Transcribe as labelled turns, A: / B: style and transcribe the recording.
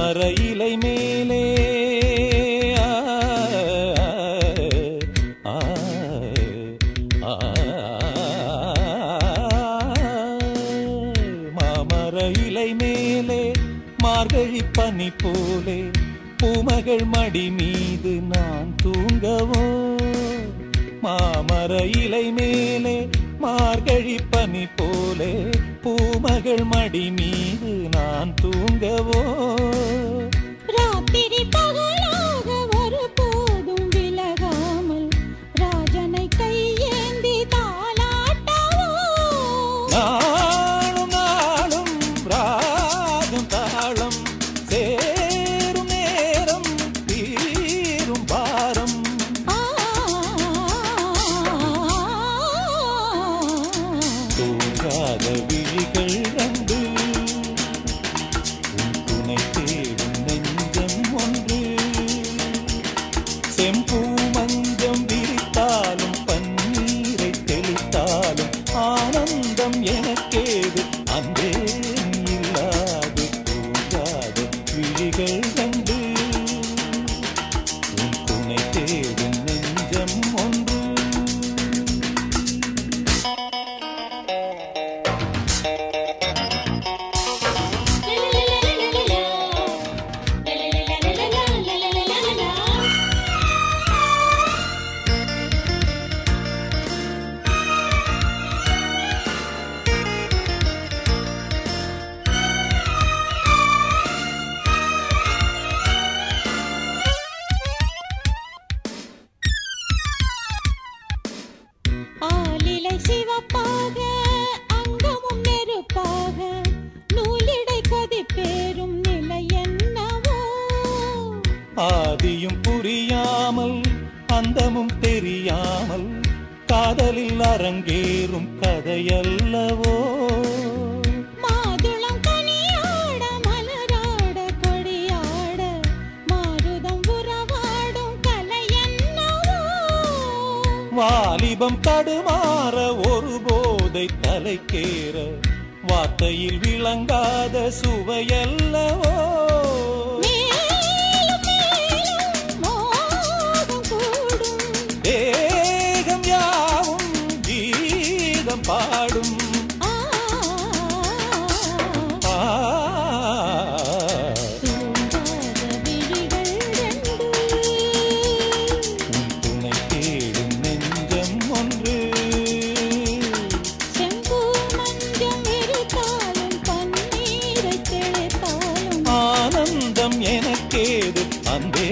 A: மாமர இலை மேலே ஆ, ஆ, ஆ, மாமர இலை மேலே மார்கழி பனி போலே பூமகள் மடி மீது நான் தூங்கவோ மாமர இலை மேலே மார்கழி பனி போலே பூமகள் மடி மீது நான் தூங்கவோ
B: ராத்திரி பகலாக ஒரு போதும் விலகாமல் ராஜனை கையேந்தி தாலாட்டவோ
A: நாளும் நாளும் ராகம் தாளம் சேரும் நேரம் தீரும் பாரம்
B: ஆ
A: தூங்காத விழிகள் ரெண்டு உன் துணை தேடும் நெஞ்சம் ஒன்று செம்பூ மஞ்சம் விரித்தாலும் பன்னீரை தெளித்தாலும் ஆனந்தம் எனக்கேது அன்பே நீ இல்லாது தூங்காத விழிகள் ரெண்டு உன் துணை தேடும் நெஞ்சம் ஒன்று
B: ஆலிலை சிவப்பாக அங்கமும் நெருப்பாக நூலிடை கொதிப்பேறும் நிலை என்னவோ
A: ஆதியும் புரியாமல் அந்தமும் தெரியாமல் காதலில் அரங்கேறும் கதையல்லவோ
B: மாதுளம் கனியாட மலராட கொடியாட மாருதம் உறவாடும் கலை என்னவோ
A: வாலிபம் தடுமாற ஒரு போதை தலைக்கேற வார்த்தையில் விளங்காத சுவையல்லவோ
B: மேலும் மேலும் மோகம் கூடும்
A: தேகம் யாவும் கீதம் பாடும்
B: ஆ
A: ஆ
B: தூங்காத விழிகள் ரெண்டு
A: உன் துணை தேடும் நெஞ்சம் ஒன்று
B: செம்பூ மஞ்சம் விரித்தாலும் பன்னீரை தெளித்தாலும்
A: ஆனந்தம் எனக்கேது அன்பே